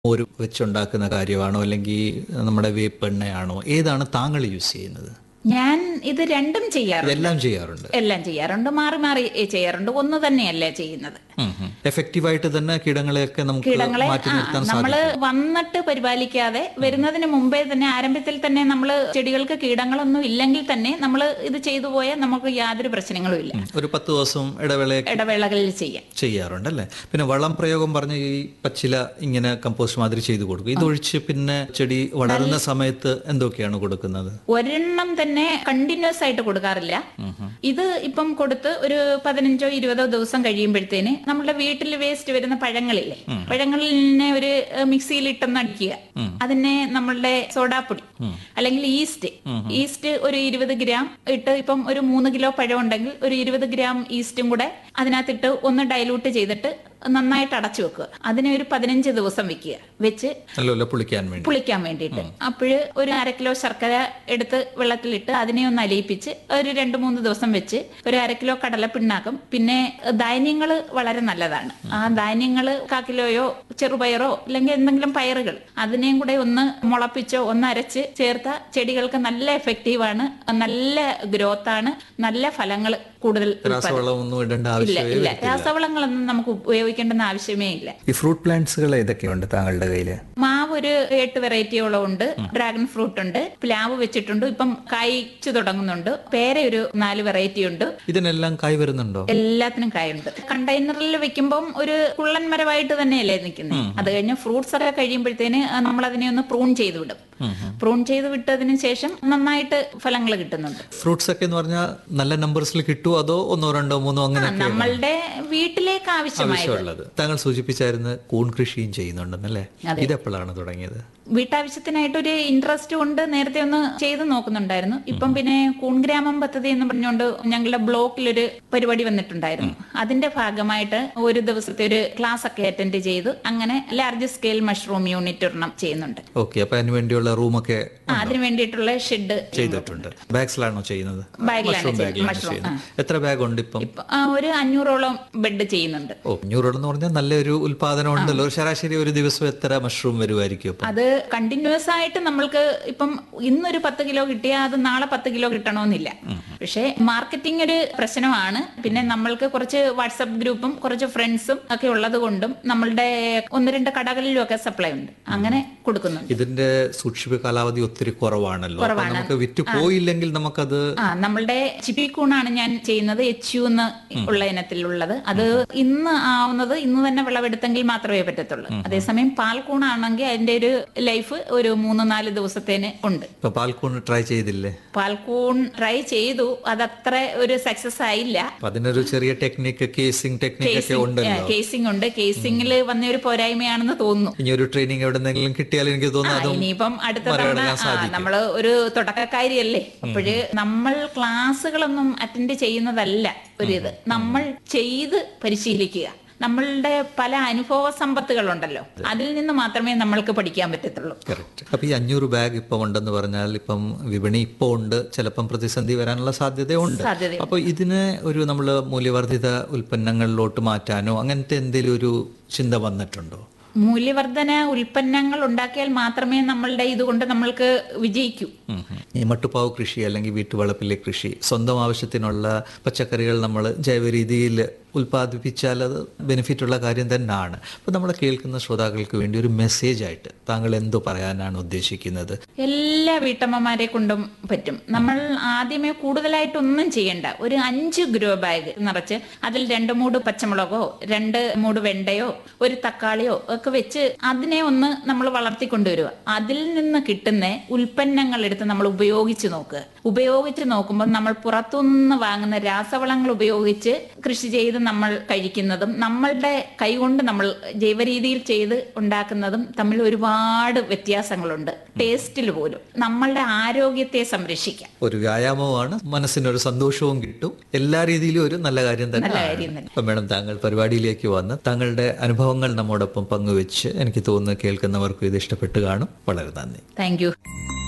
മോര് വെച്ചുണ്ടാക്കുന്ന കാര്യമാണോ അല്ലെങ്കിൽ നമ്മുടെ വേപ്പെണ്ണയാണോ ഏതാണ് താങ്കൾ യൂസ് ചെയ്യുന്നത് ഞാൻ ഇത് രണ്ടും ചെയ്യാറുണ്ട് ഇതെല്ലാം ചെയ്യാറുണ്ട് എല്ലാം ചെയ്യാറുണ്ട് മാറി മാറി ചെയ്യാറുണ്ട് ഒന്ന് തന്നെയല്ല ചെയ്യുന്നത് എഫക്റ്റീവായിട്ട് തന്നെ കീടങ്ങളെയൊക്കെ നമുക്ക് കീടങ്ങളെ മാറ്റി ആ, നിർത്താൻ നമ്മള് സാധിക്കും വന്നിട്ട് പരിപാലിക്കാതെ വരുന്നതിന് മുമ്പേ തന്നെ ആരംഭത്തിൽ തന്നെ നമ്മൾ ചെടികൾക്ക് കീടങ്ങളൊന്നും ഇല്ലെങ്കിൽ തന്നെ നമ്മൾ ഇത് ചെയ്തു പോയാൽ നമുക്ക് യാതൊരു പ്രശ്നങ്ങളും ഇല്ല ഒരു പത്ത് ദിവസം ഇടവേളയൊക്കെ ഇടവേളകളിൽ ചെയ്യാം ചെയ്യാറുണ്ട് അല്ലേ പിന്നെ വളം പ്രയോഗം പറഞ്ഞ ഈ പച്ചില ഇങ്ങനെ കമ്പോസ്റ്റ് മാതിരി ചെയ്തു കൊടുക്കും ഇതൊഴിച്ച് പിന്നെ ചെടി വളരുന്ന സമയത്ത് എന്തൊക്കെയാണ് കൊടുക്കുന്നത് ഒരെണ്ണം തന്നെ കണ്ടിന്യൂസ് ആയിട്ട് കൊടുക്കാറില്ല ഇത് ഇപ്പം കൊടുത്ത് ഒരു പതിനഞ്ചോ ഇരുപതോ ദിവസം കഴിയുമ്പോഴത്തേന് നമ്മുടെ വീട്ടിൽ വേസ്റ്റ് വരുന്ന പഴങ്ങളില്ലേ പഴങ്ങളിനെ ഒരു ഏഹ്, മിക്സിയിൽ ഇട്ടൊന്ന് അടിക്കുക അതിനെ നമ്മളുടെ സോഡാപ്പൊടി അല്ലെങ്കിൽ ഈസ്റ്റ് ഈസ്റ്റ് ഒരു ഇരുപത് ഗ്രാം ഇട്ട് ഇപ്പം ഒരു മൂന്ന് കിലോ പഴം ഉണ്ടെങ്കിൽ ഒരു ഇരുപത് ഗ്രാം ഈസ്റ്റും കൂടെ അതിനകത്തിട്ട് ഒന്ന് ഡൈലൂട്ട് ചെയ്തിട്ട് നന്നായിട്ട് അടച്ചു വെക്കുക അതിനെ ഒരു പതിനഞ്ച് ദിവസം വെക്കുക വെച്ച് നല്ലപോലെ പുളിക്കാൻ വേണ്ടി പുളിക്കാൻ വേണ്ടിയിട്ട് അപ്പോഴ് ഒരു അര കിലോ ശർക്കര എടുത്ത് വെള്ളത്തിലിട്ട് അതിനെ ഒന്ന് അലിയിപ്പിച്ച് ഒരു രണ്ട് മൂന്ന് ദിവസം വെച്ച് ഒരു അര കിലോ കടലപ്പിണ്ണാക്കും പിന്നെ ധാന്യങ്ങൾ വളരെ നല്ലതാണ് ആ ധാന്യങ്ങൾ കാ കിലോയോ ചെറുപയറോ അല്ലെങ്കിൽ എന്തെങ്കിലും പയറുകൾ അതിനെയും കൂടെ ഒന്ന് മുളപ്പിച്ചോ ഒന്ന് അരച്ച് ചേർത്ത ചെടികൾക്ക് നല്ല എഫക്റ്റീവാണ് നല്ല ഗ്രോത്ത് ആണ് നല്ല ഫലങ്ങൾ കൂടുതൽ രാസവളമൊന്നും ഇടേണ്ട ഇല്ല ആവശ്യമേ ഇല്ല വരത്തില്ല. രാസവളങ്ങളൊന്നും നമുക്ക് ഉപയോഗിക്കേണ്ടെന്ന ആവശ്യമേ ഇല്ല ഈ ഫ്രൂട്ട് പ്ലാന്റ്സുകൾ ഏതൊക്കെയുണ്ട് താങ്കളുടെ കയ്യില് മാവ് ഒരു എട്ട് വെറൈറ്റിയോളം ഉണ്ട് ഡ്രാഗൺ ഫ്രൂട്ട് ഉണ്ട് പ്ലാവ് വെച്ചിട്ടുണ്ട് ഇപ്പം കായ്ച്ചു തുടങ്ങുന്നുണ്ട് പേര ഒരു നാല് വെറൈറ്റി ഉണ്ട് ഇതിനെല്ലാം കായ് വരുന്നുണ്ടോ എല്ലാത്തിനും കായുണ്ട് കണ്ടെയ്നറിൽ വെക്കുമ്പം ഒരു കുള്ളൻ മരമായിട്ട് തന്നെയല്ലേ നിൽക്കുന്നത് അത് കഴിഞ്ഞ് ഫ്രൂട്ട്സ് ഒക്കെ കഴിയുമ്പോഴത്തേന് നമ്മൾ അതിനെ ഒന്ന് പ്രൂൺ ചെയ്ത് വിടും പ്രൂൺ ചെയ്ത് വിട്ടതിന് ശേഷം നന്നായിട്ട് ഫലങ്ങൾ കിട്ടുന്നുണ്ട് ഫ്രൂട്ട്സ് ഒക്കെ എന്ന് പറഞ്ഞാൽ നല്ല നമ്പേഴ്സിൽ കിട്ടുമോ അതോ ഒന്നോ രണ്ടോ മൂന്നോ അങ്ങനെ നമ്മളുടെ വീട്ടിലേക്ക് ആവശ്യമായത് ആവശ്യമുള്ളത് താങ്കൾ സൂചിപ്പിച്ചായിരുന്നു കൂൺ കൃഷിയും ചെയ്യുന്നുണ്ടെന്നല്ലേ അതെ. ഇതെപ്പോഴാണ് തുടങ്ങിയത് വീട്ടാവശ്യത്തിനായിട്ട് ഒരു ഇൻട്രസ്റ്റ് കൊണ്ട് നേരത്തെ ഒന്ന് ചെയ്ത് നോക്കുന്നുണ്ടായിരുന്നു ഇപ്പം പിന്നെ കൂൺഗ്രാമം പദ്ധതി എന്ന് പറഞ്ഞുകൊണ്ട് ഞങ്ങളുടെ ബ്ലോക്കിലൊരു പരിപാടി വന്നിട്ടുണ്ടായിരുന്നു അതിന്റെ ഭാഗമായിട്ട് ഒരു ദിവസത്തെ ഒരു ക്ലാസ് ഒക്കെ അറ്റൻഡ് ചെയ്ത് അങ്ങനെ ലാർജ് സ്കെയിൽ മഷ്റൂം യൂണിറ്റ് ഒരെണ്ണം ചെയ്യുന്നുണ്ട് ഓക്കെ അപ്പൊ അതിന് വേണ്ടിയുള്ള റൂമൊക്കെ ആ, അതിന് വേണ്ടിയിട്ടുള്ള ഷെഡ് ചെയ്തിട്ടുണ്ട് ബാഗ്സിലാണോ ചെയ്യുന്നത് ബാഗിലാണ് മഷ്റൂം ചെയ്യുന്നത്. ബാഗിലാണ് മഷ്റൂം, ചെയ്യുന്നത് എത്ര ബാഗ് ഉണ്ട് ഇപ്പം ഇപ്പൊ ആ, ഒരു അഞ്ഞൂറോളം ബെഡ് ചെയ്യുന്നുണ്ട് ഓ അഞ്ഞൂറോടെന്ന് പറഞ്ഞാൽ നല്ലൊരു ഉൽപാദനം ഉണ്ടല്ലോ ഒരു ശരാശരി ഒരു ദിവസം എത്ര മഷ്റൂം വരുമായിരിക്കും അപ്പം അത് കണ്ടിന്യൂസ് ആയിട്ട് നമ്മൾക്ക് ഇപ്പം ഇന്നൊരു പത്ത് കിലോ കിട്ടിയാൽ അത് നാളെ പത്ത് കിലോ കിട്ടണമെന്നില്ല പക്ഷേ മാർക്കറ്റിംഗ് ഒരു പ്രശ്നമാണ് പിന്നെ നമ്മൾക്ക് കുറച്ച് വാട്സപ്പ് ഗ്രൂപ്പും കുറച്ച് ഫ്രണ്ട്സും ഒക്കെ ഉള്ളത് കൊണ്ടും നമ്മളുടെ ഒന്ന് രണ്ട് കടകളിലും ഒക്കെ സപ്ലൈ ഉണ്ട് അങ്ങനെ കൊടുക്കുന്നുണ്ട് ഇതിന്റെ സൂക്ഷിപ്പ് കാലാവധി ഒത്തിരി കുറവാണല്ലോ അപ്പൊ കുറവാണ്. നമുക്ക് വിറ്റ് പോയില്ലെങ്കിൽ നമുക്കത് ആ നമ്മളുടെ ചിപ്പിക്കൂണാണ് ഞാൻ ചെയ്യുന്നത് എച്ച് യു എന്ന് ഉള്ള ഇനത്തിലുള്ളത് അത് ഇന്ന് ആവുന്നത് ഇന്ന് തന്നെ വിളവെടുത്തെങ്കിൽ മാത്രമേ പറ്റത്തുള്ളൂ അതേസമയം പാൽക്കൂണാണെങ്കിൽ അതിന്റെ ഒരു ലൈഫ് ഒരു മൂന്ന് നാല് ദിവസത്തേന് ഉണ്ട് ഇപ്പൊ പാൽക്കൂൺ ട്രൈ ചെയ്തില്ലേ പാൽക്കൂൺ ട്രൈ ചെയ്തു അതത്ര ഒരു സക്സസ് ആയില്ല അപ്പൊ അതിനൊരു ചെറിയ ടെക്നിക്ക് കേസിംഗ് ടെക്നിക്ക് ഒക്കെ ഉണ്ടല്ലോ കേസിംഗ് ഉണ്ട് കേസിംഗിൽ വന്ന ഒരു പോരായ്മയാണെന്ന് തോന്നുന്നു ഇനി ഒരു ട്രെയിനിങ് എവിടെന്നെങ്കിലും കിട്ടിയാൽ എനിക്ക് ആ, തോന്നുന്നു അതും ഇനിയിപ്പം അടുത്ത തവണ മറികടക്കാൻ ആ, സാധിക്കും. നമ്മള് ഒരു തുടക്കക്കാരിയല്ലേ അപ്പോഴ് നമ്മൾ ക്ലാസ്സുകളൊന്നും അറ്റൻഡ് ചെയ്യുന്നതല്ല ഒരു ഇത് നമ്മൾ ചെയ്ത് പരിശീലിക്കുക നമ്മളുടെ പല അനുഭവ സമ്പത്തുകളുണ്ടല്ലോ അതിൽ നിന്ന് മാത്രമേ നമ്മൾക്ക് പഠിക്കാൻ പറ്റത്തുള്ളൂ കറക്റ്റ് അപ്പൊ ഈ അഞ്ഞൂറ് ബാഗ് ഇപ്പം ഉണ്ടെന്ന് പറഞ്ഞാൽ ഇപ്പം വിപണി ഇപ്പൊ ഉണ്ട് ചിലപ്പം പ്രതിസന്ധി വരാനുള്ള സാധ്യതയുണ്ട് സാധ്യത അപ്പൊ ഇതിനെ ഒരു നമ്മൾ മൂല്യവർദ്ധിത ഉൽപ്പന്നങ്ങളിലോട്ട് മാറ്റാനോ അങ്ങനത്തെ എന്തെങ്കിലും ഒരു ചിന്ത വന്നിട്ടുണ്ടോ മൂല്യവർദ്ധന ഉൽപ്പന്നങ്ങൾ ഉണ്ടാക്കിയാൽ മാത്രമേ നമ്മളുടെ ഇതുകൊണ്ട് നമ്മൾക്ക് വിജയിക്കൂ ഉം ഉം. ഈ മട്ടുപ്പാവ് കൃഷി അല്ലെങ്കിൽ വീട്ടുവളപ്പിലെ കൃഷി സ്വന്തം ആവശ്യത്തിനുള്ള പച്ചക്കറികൾ നമ്മൾ ജൈവ രീതിയിൽ ഉൽപ്പാദിപ്പിച്ചാൽ അത് ബെനിഫിറ്റ് ഉള്ള കാര്യം തന്നെയാണ് അപ്പോൾ നമ്മൾ കേൾക്കുന്ന ശ്രോതാക്കൾക്ക് വേണ്ടി ഒരു മെസ്സേജ് ആയിട്ട് താങ്കൾ എന്തോ പറയാനാണ് ഉദ്ദേശിക്കുന്നത് എല്ലാ വീട്ടമ്മമാരെ കൊണ്ടും പറ്റും നമ്മൾ ആദ്യമേ കൂടുതലായിട്ടൊന്നും ചെയ്യണ്ട ഒരു അഞ്ച് ഗ്രോ ബാഗ് നിറച്ച് അതിൽ രണ്ട് മൂട് പച്ചമുളകോ രണ്ട് മൂട് വെണ്ടയോ ഒരു തക്കാളിയോ ഒക്കെ വെച്ച് അതിനെ ഒന്ന് നമ്മൾ വളർത്തിക്കൊണ്ടുവരിക അതിൽ നിന്ന് കിട്ടുന്ന ഉൽപ്പന്നങ്ങൾ എടുത്ത് നമ്മൾ ഉപയോഗിച്ച് നോക്കുക ഉപയോഗിച്ച് നോക്കുമ്പോൾ നമ്മൾ പുറത്തുനിന്ന് വാങ്ങുന്ന രാസവളങ്ങൾ ഉപയോഗിച്ച് കൃഷി ചെയ്ത് നമ്മൾ കഴിക്കുന്നതും നമ്മളുടെ കൈകൊണ്ട് നമ്മൾ ജൈവരീതിയിൽ ചെയ്ത് ഉണ്ടാക്കുന്നതും തമ്മിൽ ഒരുപാട് വ്യത്യാസങ്ങളുണ്ട് ടേസ്റ്റിൽ പോലും നമ്മളുടെ ആരോഗ്യത്തെ സംരക്ഷിക്കാം ഒരു വ്യായാമമാണ് മനസ്സിനൊരു സന്തോഷവും കിട്ടും എല്ലാ രീതിയിലും ഒരു നല്ല കാര്യം തന്നെ നല്ല കാര്യം തന്നെ. അപ്പം മേഡം താങ്കൾ പരിപാടിയിലേക്ക് വന്ന് താങ്കളുടെ അനുഭവങ്ങൾ നമ്മോടൊപ്പം പങ്കുവെച്ച് എനിക്ക് തോന്നുന്നു കേൾക്കുന്നവർക്കും ഇത് ഇഷ്ടപ്പെട്ട് കാണും വളരെ നന്ദി താങ്ക് യു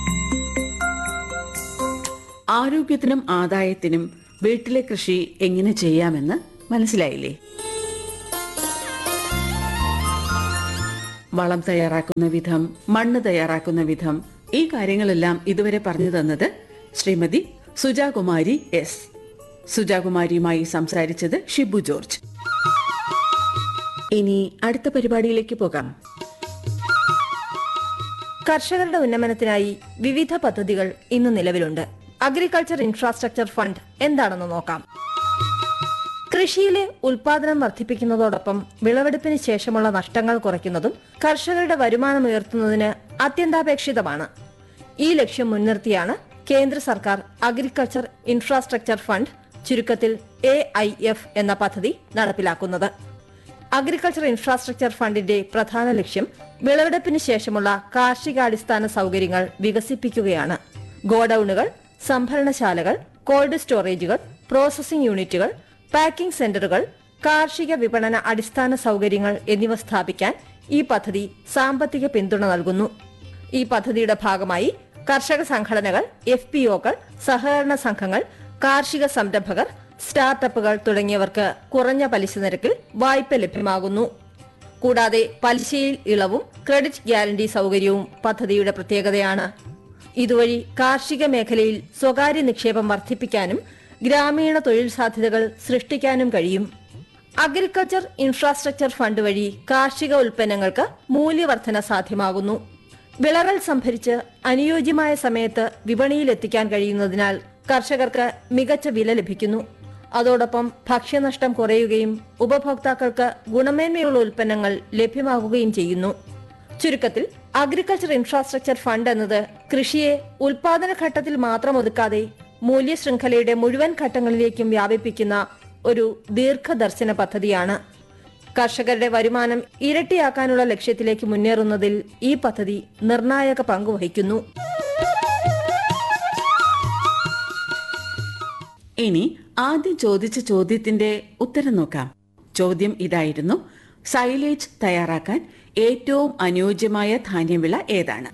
ആരോഗ്യത്തിനും ആദായത്തിനും വീട്ടിലെ കൃഷി എങ്ങനെ ചെയ്യാമെന്ന് മനസ്സിലായില്ലേ വളം തയ്യാറാക്കുന്ന വിധം മണ്ണ് തയ്യാറാക്കുന്ന വിധം ഈ കാര്യങ്ങളെല്ലാം ഇതുവരെ പറഞ്ഞു തന്നത് ശ്രീമതി സുജാകുമാരി എസ് സുജാകുമാരിയുമായി സംസാരിച്ചത് ഷിബു ജോർജ് ഇനി അടുത്ത പരിപാടിയിലേക്ക് പോകാം കർഷകരുടെ ഉന്നമനത്തിനായി വിവിധ പദ്ധതികൾ ഇന്ന് നിലവിലുണ്ട് അഗ്രികൾച്ചർ ഇൻഫ്രാസ്ട്രക്ചർ ഫണ്ട് എന്താണെന്ന് നോക്കാം കൃഷിയിലെ ഉൽപാദനം വർദ്ധിപ്പിക്കുന്നതോടൊപ്പം വിളവെടുപ്പിന് ശേഷമുള്ള നഷ്ടങ്ങൾ കുറയ്ക്കുന്നതും കർഷകരുടെ വരുമാനം ഉയർത്തുന്നതിന് അത്യന്താപേക്ഷിതമാണ് ഈ ലക്ഷ്യം മുൻനിർത്തിയാണ് കേന്ദ്ര സർക്കാർ അഗ്രികൾച്ചർ ഇൻഫ്രാസ്ട്രക്ചർ ഫണ്ട് ചുരുക്കത്തിൽ എ എന്ന പദ്ധതി നടപ്പിലാക്കുന്നത് അഗ്രികൾച്ചർ ഇൻഫ്രാസ്ട്രക്ചർ ഫണ്ടിന്റെ പ്രധാന ലക്ഷ്യം വിളവെടുപ്പിന് ശേഷമുള്ള കാർഷികാടിസ്ഥാന സൗകര്യങ്ങൾ വികസിപ്പിക്കുകയാണ് ഗോഡൌണുകൾ സംഭരണശാലകൾ കോൾഡ് സ്റ്റോറേജുകൾ പ്രോസസിംഗ് യൂണിറ്റുകൾ പാക്കിംഗ് സെന്ററുകൾ കാർഷിക വിപണന അടിസ്ഥാന സൗകര്യങ്ങൾ എന്നിവ സ്ഥാപിക്കാൻ ഈ പദ്ധതി സാമ്പത്തിക പിന്തുണ നൽകുന്നു ഈ പദ്ധതിയുടെ ഭാഗമായി കർഷക സംഘടനകൾ എഫ് പി ഒകൾ സഹകരണ സംഘങ്ങൾ കാർഷിക സംരംഭകർ സ്റ്റാർട്ടപ്പുകൾ തുടങ്ങിയവർക്ക് കുറഞ്ഞ പലിശ നിരക്കിൽ വായ്പ ലഭ്യമാകുന്നു കൂടാതെ പലിശയിൽ ഇളവും ക്രെഡിറ്റ് ഗ്യാരണ്ടി സൗകര്യവും പദ്ധതിയുടെ പ്രത്യേകതയാണ് ഇതുവഴി കാർഷിക മേഖലയിൽ സ്വകാര്യ നിക്ഷേപം വർദ്ധിപ്പിക്കാനും ഗ്രാമീണ തൊഴിൽ സാധ്യതകൾ സൃഷ്ടിക്കാനും കഴിയും അഗ്രികൾച്ചർ ഇൻഫ്രാസ്ട്രക്ചർ ഫണ്ട് വഴി കാർഷിക ഉൽപ്പന്നങ്ങൾക്ക് മൂല്യവർധന സാധ്യമാകുന്നു വിളകൾ സംഭരിച്ച് അനുയോജ്യമായ സമയത്ത് വിപണിയിൽ എത്തിക്കാൻ കഴിയുന്നതിനാൽ കർഷകർക്ക് മികച്ച വില ലഭിക്കുന്നു അതോടൊപ്പം ഭക്ഷ്യനഷ്ടം കുറയുകയും ഉപഭോക്താക്കൾക്ക് ഗുണമേന്മയുള്ള ഉൽപ്പന്നങ്ങൾ ലഭ്യമാകുകയും ചെയ്യുന്നു ചുരുക്കത്തിൽ അഗ്രികൾച്ചർ ഇൻഫ്രാസ്ട്രക്ചർ ഫണ്ട് എന്നത് കൃഷിയെ ഉൽപാദന ഘട്ടത്തിൽ മാത്രം ഒതുക്കാതെ മൂല്യശൃംഖലയുടെ മുഴുവൻ ഘട്ടങ്ങളിലേക്കും വ്യാപിപ്പിക്കുന്ന ഒരു ദീർഘദർശന പദ്ധതിയാണ് കർഷകരുടെ വരുമാനം ഇരട്ടിയാക്കാനുള്ള ലക്ഷ്യത്തിലേക്ക് മുന്നേറുന്നതിൽ ഈ പദ്ധതി നിർണായക പങ്ക് വഹിക്കുന്നു ഇനി ആദ്യം ചോദിച്ച ചോദ്യത്തിന്റെ ഉത്തരം നോക്കാം ചോദ്യം ഇതായിരുന്നു സൈലേജ് തയ്യാറാക്കാൻ ഏറ്റവും അനുയോജ്യമായ ധാന്യവിള ഏതാണ്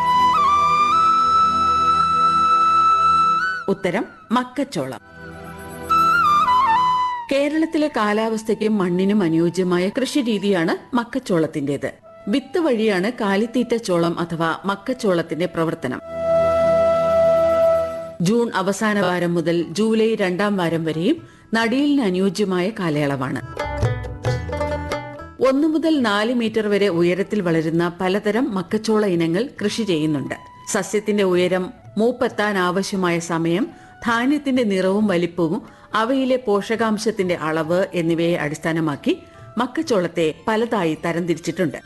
ഉത്തരം മക്കച്ചോളം കേരളത്തിലെ കാലാവസ്ഥയ്ക്കും മണ്ണിനും അനുയോജ്യമായ കൃഷിരീതിയാണ് മക്കച്ചോളത്തിന്റേത് വിത്ത് വഴിയാണ് കാലിത്തീറ്റ ചോളം അഥവാ മക്കച്ചോളത്തിന്റെ പ്രവർത്തനം ജൂൺ അവസാന വാരം മുതൽ ജൂലൈ രണ്ടാം വാരം വരെയും നടീലിന് അനുയോജ്യമായ കാലയളവാണ് ഒന്നു മുതൽ നാല് മീറ്റർ വരെ ഉയരത്തിൽ വളരുന്ന പലതരം മക്കച്ചോള ഇനങ്ങൾ കൃഷി ചെയ്യുന്നുണ്ട് സസ്യത്തിന്റെ ഉയരം മൂപ്പെത്താൻ ആവശ്യമായ സമയം ധാന്യത്തിന്റെ നിറവും വലിപ്പവും അവയിലെ പോഷകാംശത്തിന്റെ അളവ് എന്നിവയെ അടിസ്ഥാനമാക്കി മക്കച്ചോളത്തെ പലതായി തരംതിരിച്ചിട്ടുണ്ട്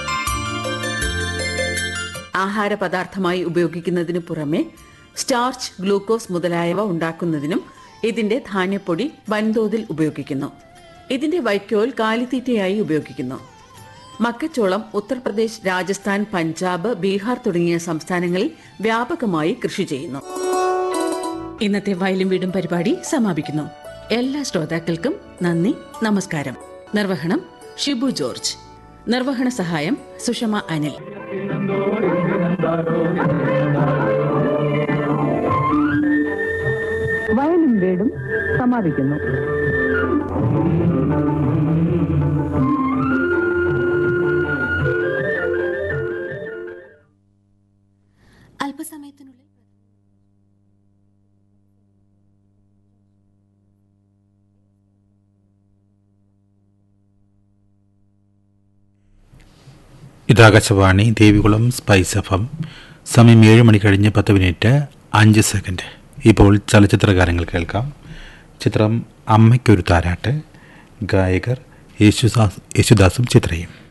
ആഹാര പദാർത്ഥമായി ഉപയോഗിക്കുന്നതിനു പുറമെ സ്റ്റാർച്ച് ഗ്ലൂക്കോസ് മുതലായവ ഉണ്ടാക്കുന്നതിനും ഇതിന്റെ ധാന്യപ്പൊടി വൻതോതിൽ ഉപയോഗിക്കുന്നു ഇതിന്റെ വൈക്കോൽ കാലിത്തീറ്റയായി ഉപയോഗിക്കുന്നു മക്കച്ചോളം ഉത്തർപ്രദേശ് രാജസ്ഥാൻ പഞ്ചാബ് ബീഹാർ തുടങ്ങിയ സംസ്ഥാനങ്ങളിൽ വ്യാപകമായി കൃഷി ചെയ്യുന്നു ഇന്നത്തെ വയലും വീടും പരിപാടി സമാപിക്കുന്നു എല്ലാ ശ്രോതാക്കൾക്കും നന്ദി നമസ്കാരം നിർവഹണം ഷിബു ജോർജ് നിർവഹണ സഹായം സുഷമ അനിൽ വയലും വീടും സമാപിക്കുന്നു അല്പസമയത്തിനുള്ളിൽ ഇതാകാശവാണി ദേവികുളം സ്പൈസ് എഫ് എം സമയം ഏഴ് മണി കഴിഞ്ഞ് പത്ത് മിനിറ്റ് അഞ്ച് സെക്കൻഡ് ഇപ്പോൾ ചലച്ചിത്ര ഗാനങ്ങൾ കേൾക്കാം ചിത്രം അമ്മയ്ക്കൊരു താരാട്ട് ഗായകർ യേശുദാസ് യേശുദാസും ചിത്രയും